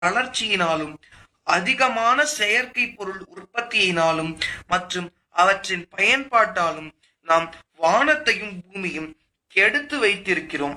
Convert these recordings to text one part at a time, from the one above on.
வளர்ச்சியினாலும் அதிகமான செயற்கை பொருள் உற்பத்தியினாலும் மற்றும் அவற்றின் பயன்பாட்டாலும் நாம் வானத்தையும் பூமியும் கெடுத்து வைத்திருக்கிறோம்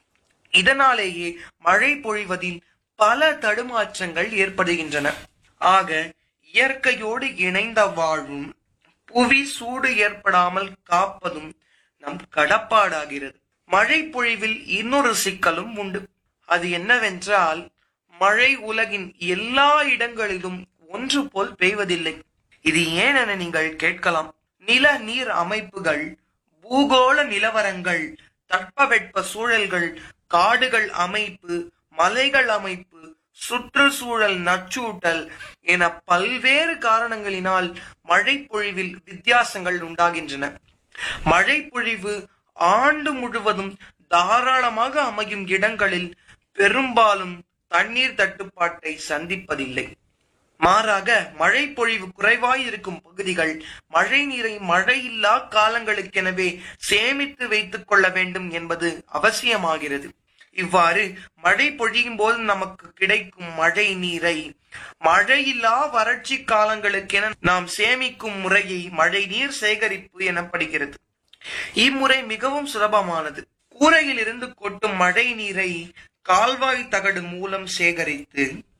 இதனாலேயே மழை பொழிவதில் பல தடுமாற்றங்கள் ஏற்படுகின்றன ஆக இயற்கையோடு இணைந்த வாழ்வும் புவி சூடு ஏற்படாமல் காப்பதும் நம் கடப்பாடாகிறது மழை பொழிவில் இன்னொரு சிக்கலும் உண்டு அது என்னவென்றால் மழை உலகின் எல்லா இடங்களிலும் ஒன்று போல் பெய்வதில்லை இது ஏன் என நீங்கள் கேட்கலாம் நில நீர் அமைப்புகள் பூகோள நிலவரங்கள் தட்பவெட்ப சூழல்கள் காடுகள் அமைப்பு மலைகள் அமைப்பு சுற்றுச்சூழல் நச்சூட்டல் என பல்வேறு காரணங்களினால் மழை பொழிவில் வித்தியாசங்கள் உண்டாகின்றன மழை பொழிவு ஆண்டு முழுவதும் தாராளமாக அமையும் இடங்களில் பெரும்பாலும் தண்ணீர் தட்டுப்பாட்டை சந்திப்பதில்லை மாறாக மழை பொழிவு குறைவாய் இருக்கும் பகுதிகள் மழை நீரை மழையில்லா காலங்களுக்கெனவே சேமித்து வைத்துக் கொள்ள வேண்டும் என்பது அவசியமாகிறது இவ்வாறு மழை பொழியும் போது நமக்கு கிடைக்கும் மழை நீரை மழையில்லா வறட்சி காலங்களுக்கென நாம் சேமிக்கும் முறையை மழை நீர் சேகரிப்பு எனப்படுகிறது இம்முறை மிகவும் சுலபமானது கூரையில் இருந்து கொட்டும் மழை நீரை கால்வாய் தகடு மூலம் சேகரித்து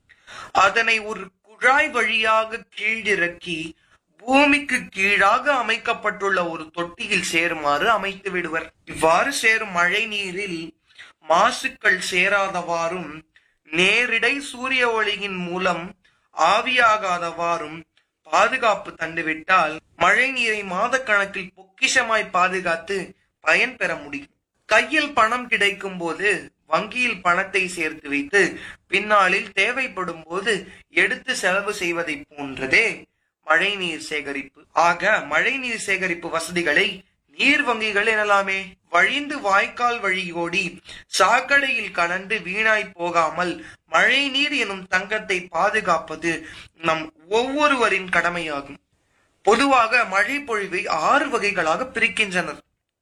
அதனை ஒரு குழாய் வழியாக கீழிறக்கி பூமிக்கு கீழாக அமைக்கப்பட்டுள்ள ஒரு தொட்டியில் சேருமாறு அமைத்து விடுவர் இவ்வாறு சேரும் மழை நீரில் மாசுக்கள் சேராதவாறும் நேரிடை சூரிய ஒளியின் மூலம் ஆவியாகாதவாறும் பாதுகாப்பு தந்துவிட்டால் மழை நீரை மாதக்கணக்கில் பொக்கிஷமாய் பாதுகாத்து பயன் பெற முடியும் கையில் பணம் கிடைக்கும் போது வங்கியில் பணத்தை சேர்த்து வைத்து பின்னாளில் தேவைப்படும் போது எடுத்து செலவு செய்வதை போன்றதே மழைநீர் சேகரிப்பு ஆக மழைநீர் சேகரிப்பு வசதிகளை நீர் வங்கிகள் எனலாமே வழிந்து வாய்க்கால் வழியோடி சாக்கடையில் கலந்து வீணாய் போகாமல் மழை நீர் எனும் தங்கத்தை பாதுகாப்பது நம் ஒவ்வொருவரின் கடமையாகும் பொதுவாக மழை பொழிவை ஆறு வகைகளாக பிரிக்கின்றனர்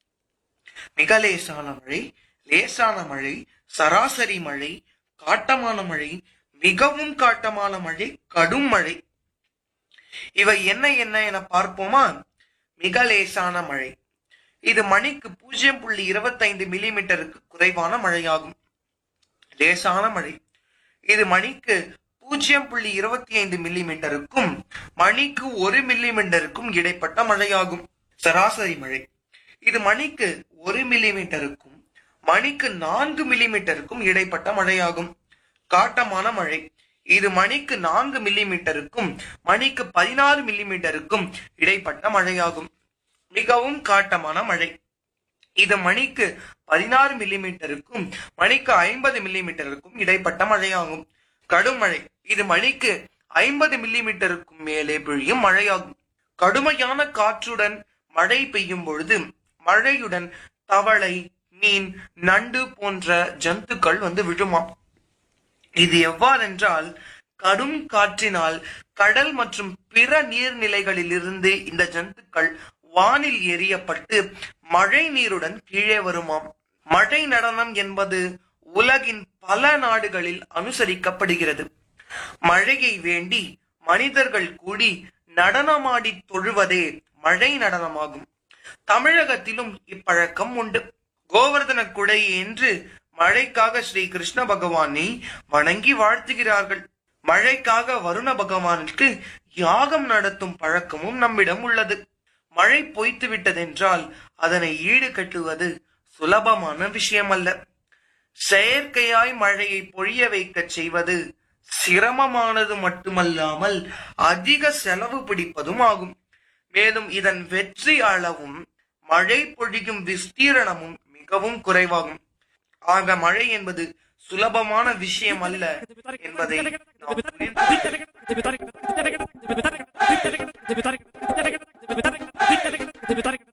மிக லேசான மழை லேசான மழை சராசரி மழை காட்டமான மழை மிகவும் காட்டமான மழை கடும் மழை இவை என்ன என்ன என பார்ப்போமா மிக லேசான மழை இது மணிக்கு பூஜ்ஜியம் புள்ளி இருபத்தைந்து மில்லிமீட்டருக்கு குறைவான மழையாகும் லேசான மழை இது மணிக்கு பூஜ்ஜியம் புள்ளி இருபத்தி ஐந்து மில்லிமீட்டருக்கும் மணிக்கு ஒரு மில்லிமீட்டருக்கும் இடைப்பட்ட மழையாகும் சராசரி மழை இது மணிக்கு ஒரு மில்லிமீட்டருக்கும் மணிக்கு நான்கு மில்லிமீட்டருக்கும் இடைப்பட்ட மழையாகும் காட்டமான மழை இது மணிக்கு நான்கு மில்லிமீட்டருக்கும் மணிக்கு பதினாறு மில்லிமீட்டருக்கும் இடைப்பட்ட மழையாகும் மிகவும் காட்டமான மழை இது மணிக்கு பதினாறு மில்லிமீட்டருக்கும் மணிக்கு ஐம்பது மில்லிமீட்டருக்கும் இடைப்பட்ட மழையாகும் கடும் மழை இது மணிக்கு ஐம்பது மில்லிமீட்டருக்கும் மேலே பொழியும் மழையாகும் கடுமையான காற்றுடன் மழை பெய்யும் பொழுது மழையுடன் தவளை மீன் நண்டு போன்ற ஜந்துக்கள் வந்து விழுமாம் இது எவ்வாறென்றால் கடும் காற்றினால் கடல் மற்றும் பிற நீர்நிலைகளிலிருந்து இந்த ஜந்துக்கள் வானில் எரியப்பட்டு மழை நீருடன் கீழே வருமாம் மழை நடனம் என்பது உலகின் பல நாடுகளில் அனுசரிக்கப்படுகிறது மழையை வேண்டி மனிதர்கள் கூடி நடனமாடி தொழுவதே மழை நடனமாகும் தமிழகத்திலும் இப்பழக்கம் உண்டு கோவர்தன குடை என்று மழைக்காக ஸ்ரீ கிருஷ்ண பகவானை வணங்கி வாழ்த்துகிறார்கள் மழைக்காக வருண பகவானுக்கு யாகம் நடத்தும் பழக்கமும் நம்மிடம் உள்ளது மழை பொய்த்து விட்டதென்றால் அதனை ஈடு கட்டுவது சுலபமான விஷயம் அல்ல செயற்கையாய் மழையை பொழிய வைக்க செய்வது சிரமமானது மட்டுமல்லாமல் அதிக செலவு பிடிப்பதும் ஆகும் மேலும் இதன் வெற்றி அளவும் மழை பொழியும் விஸ்தீரணமும் மிகவும் குறைவாகும் ஆக மழை என்பது சுலபமான விஷயம் அல்ல என்பதை நாம் புரிந்து Debutare